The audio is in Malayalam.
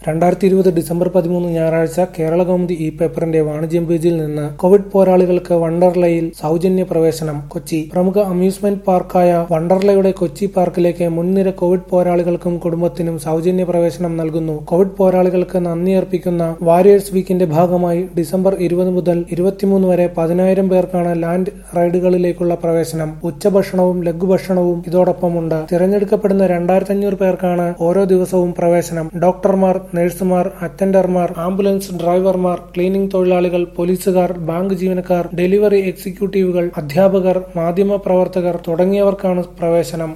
രണ്ടായിരത്തി ഇരുപത് ഡിസംബർ പതിമൂന്ന് ഞായറാഴ്ച കേരള കൗമുദി ഇ പേപ്പറിന്റെ വാണിജ്യം പേജിൽ നിന്ന് കോവിഡ് പോരാളികൾക്ക് വണ്ടർലയിൽ സൗജന്യ പ്രവേശനം കൊച്ചി പ്രമുഖ അമ്യൂസ്മെന്റ് പാർക്കായ വണ്ടർലയുടെ കൊച്ചി പാർക്കിലേക്ക് മുൻനിര കോവിഡ് പോരാളികൾക്കും കുടുംബത്തിനും സൗജന്യ പ്രവേശനം നൽകുന്നു കോവിഡ് പോരാളികൾക്ക് നന്ദി അർപ്പിക്കുന്ന വാരിയേഴ്സ് വീക്കിന്റെ ഭാഗമായി ഡിസംബർ ഇരുപത് മുതൽ ഇരുപത്തിമൂന്ന് വരെ പതിനായിരം പേർക്കാണ് ലാൻഡ് റൈഡുകളിലേക്കുള്ള പ്രവേശനം ഉച്ചഭക്ഷണവും ലഘുഭക്ഷണവും ഇതോടൊപ്പമുണ്ട് തിരഞ്ഞെടുക്കപ്പെടുന്ന രണ്ടായിരത്തി അഞ്ഞൂറ് പേർക്കാണ് ഓരോ ദിവസവും പ്രവേശനം ഡോക്ടർമാർ നഴ്സുമാർ അറ്റൻഡർമാർ ആംബുലൻസ് ഡ്രൈവർമാർ ക്ലീനിംഗ് തൊഴിലാളികൾ പോലീസുകാർ ബാങ്ക് ജീവനക്കാർ ഡെലിവറി എക്സിക്യൂട്ടീവുകൾ അധ്യാപകർ മാധ്യമ പ്രവർത്തകർ തുടങ്ങിയവർക്കാണ് പ്രവേശനം